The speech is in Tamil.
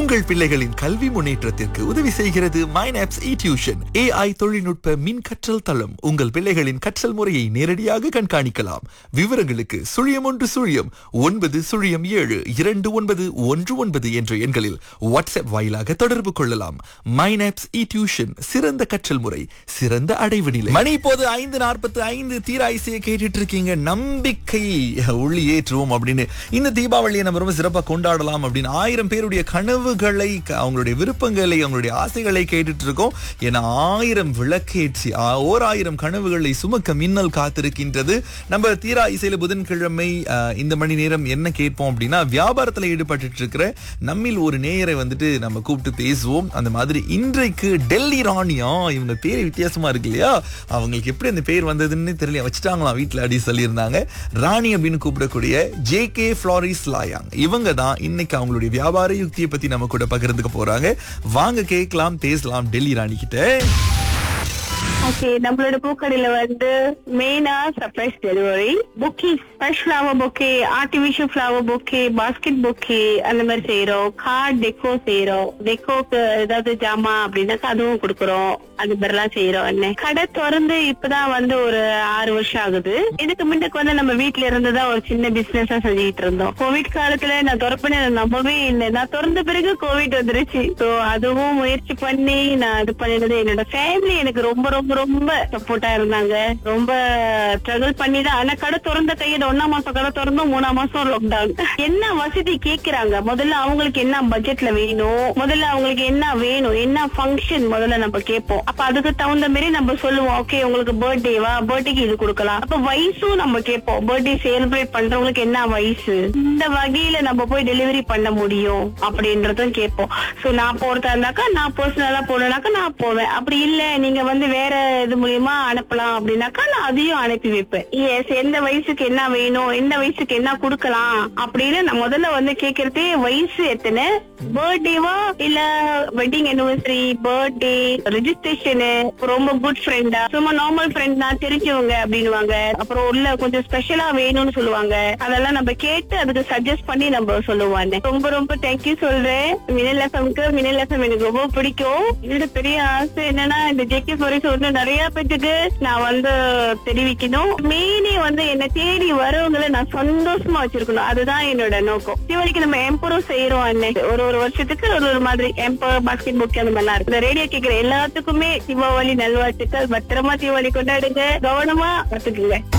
உங்கள் பிள்ளைகளின் கல்வி முன்னேற்றத்திற்கு உதவி செய்கிறது மைனாப்ஸ் இ டியூஷன் ஏஐ தொழில்நுட்ப மின் கற்றல் தளம் உங்கள் பிள்ளைகளின் கற்றல் முறையை நேரடியாக கண்காணிக்கலாம் விவரங்களுக்கு சுழியம் ஒன்று சுழியம் ஒன்பது சுழியம் ஏழு இரண்டு ஒன்பது ஒன்று ஒன்பது என்ற எண்களில் வாட்ஸ்அப் வாயிலாக தொடர்பு கொள்ளலாம் மைனாப்ஸ் இ டியூஷன் சிறந்த கற்றல் முறை சிறந்த அடைவு நிலை மணி இப்போது ஐந்து நாற்பத்தி ஐந்து தீராயிசையை கேட்டுட்டு இருக்கீங்க நம்பிக்கை ஒளி ஏற்றுவோம் அப்படின்னு இந்த தீபாவளியை நம்ம ரொம்ப சிறப்பா கொண்டாடலாம் அப்படின்னு ஆயிரம் பேருடைய கனவுகளை க- அவங்களுடைய விருப்பங்களை அவங்களுடைய ஆசைகளை கேட்டுட்டு இருக்கோம் ஏன்னா ஆயிரம் விளக்கேற்றி ஆ- ஓர் ஆயிரம் கனவுகளை சுமக்க மின்னல் காத்திருக்கின்றது நம்ம தீரா இசையில புதன்கிழமை ஆஹ், இந்த மணி நேரம் என்ன கேட்போம் அப்படின்னா வியாபாரத்துல ஈடுபட்டு இருக்கிற நம்மில் ஒரு நேயரை வந்துட்டு நம்ம கூப்பிட்டு பேசுவோம் அந்த மாதிரி இன்றைக்கு டெல்லி ராணியா இவங்க பேர் வித்தியாசமா இருக்கு இல்லையா அவங்களுக்கு எப்படி அந்த பேர் வந்ததுன்னு தெரியல வச்சுட்டாங்களாம் வீட்டுல அப்படி சொல்லியிருந்தாங்க ராணி அப்படின்னு கூப்பிடக்கூடிய ஜே கே ஃபிளாரிஸ் லாயாங் இவங்க தான் இன்னைக்கு அவங்களுடைய வியாபார யுக்தியை பத்தி நம்ம கூட பகிர்ந்துக்க போறாங்க வாங்க கேட்கலாம் பேசலாம் டெல்லி ராணி கிட்ட ஓகே நம்மளோட பூக்கடையில வந்து மெயினா சர்ப்ரைஸ் டெலிவரி புக்கிஸ் fresh flower bouquet artificial flower bouquet basket bouquet அந்த மாதிரி செய்யறோம் கார்ட் டெக்கோ செய்யறோம் டெக்கோக்கு ஏதாவது ஜாமா அப்படின்னாக்கா அதுவும் கொடுக்கறோம் அது மாதிரிலாம் செய்யறோம் என்ன கடை திறந்து இப்பதான் வந்து ஒரு ஆறு வருஷம் ஆகுது இதுக்கு முன்னுக்கு வந்து நம்ம வீட்ல இருந்துதான் ஒரு சின்ன பிசினஸ் செஞ்சுக்கிட்டு இருந்தோம் கோவிட் காலத்துல நான் திறப்பேன்னு எனக்கு நம்பவே இல்லை நான் திறந்த பிறகு கோவிட் வந்துருச்சு சோ அதுவும் முயற்சி பண்ணி நான் இது பண்ணினது என்னோட ஃபேமிலி எனக்கு ரொம்ப ரொம்ப ரொம்ப சப்போர்ட்டா இருந்தாங்க ரொம்ப ஸ்ட்ரகிள் பண்ணி தான் ஆனா கடை திறந்த கையில ஒன்னாம் மாசம் கடை திறந்தோம் மூணாம் மாசம் லாக்டவுன் என்ன வசதி கேக்குறாங்க முதல்ல அவங்களுக்கு என்ன பட்ஜெட்ல வேணும் முதல்ல அவங்களுக்கு என்ன வேணும் என்ன ஃபங்க்ஷன் முதல்ல நம்ம கேட்போம் அப்ப அதுக்கு தகுந்த மாதிரி நம்ம சொல்லுவோம் ஓகே உங்களுக்கு பர்த்டேவா பர்த்டேக்கு இது கொடுக்கலாம் அப்ப வயசும் நம்ம கேட்போம் பர்த்டே செலிப்ரேட் பண்றவங்களுக்கு என்ன வயசு இந்த வகையில நம்ம போய் டெலிவரி பண்ண முடியும் அப்படின்றதும் கேட்போம் சோ நான் போறதா இருந்தாக்கா நான் பர்சனலா போனேனாக்கா நான் போவேன் அப்படி இல்ல நீங்க வந்து வேற இது மூலியமா அனுப்பலாம் அப்படின்னாக்கா நான் அதையும் அனுப்பி வைப்பேன் எஸ் எந்த வயசுக்கு என்ன வேணும் எந்த வயசுக்கு என்ன கொடுக்கலாம் அப்படின்னு நான் முதல்ல வந்து கேக்குறதே வயசு எத்தனை பர்த்டேவா இல்ல வெட்டிங் anniversary பர்த்டே ரெஜிஸ்ட்ரேஷன் ரொம்ப குட் ஃப்ரெண்டா சும்மா நார்மல் ஃப்ரெண்ட் தான் தெரிஞ்சவங்க அப்படின்னுவாங்க அப்புறம் உள்ள கொஞ்சம் ஸ்பெஷலா வேணும்னு சொல்லுவாங்க அதெல்லாம் நம்ம கேட்டு அதுக்கு சஜஸ்ட் பண்ணி நம்ம சொல்லுவாங்க ரொம்ப ரொம்ப தேங்க்யூ சொல்றேன் மினல் எஃப்எம்க்கு மினல் எஃப்எம் எனக்கு ரொம்ப பிடிக்கும் என்னோட பெரிய ஆசை என்னன்னா இந்த ஜேகே ஃபோரிஸ் வந்து நிறைய பேத்துக்கு நான் வந்து தெரிவிக்கணும் மெயினே வந்து என்ன தேடி வரவங்களை நான் சந்தோஷமா வச்சிருக்கணும் அதுதான் என்னோட நோக்கம் தீபாவளிக்கு நம்ம எம்பரும் செய்யறோம் அன்னைக்கு ஒரு ஒரு வருஷத்துக்கு ஒரு ஒரு மாதிரி எம்பர் பாஸ்கெட் புக் அந்த மாதிரிலாம் இருக்கு இந்த ரேடியோ கேட்கிற எல்லாத்துக்குமே தீபாவளி நல்வாழ்த்துக்கள் பத்திரமா தீபாவளி கொண்டாடுங்க கவனமா பார்த்துக்குங்க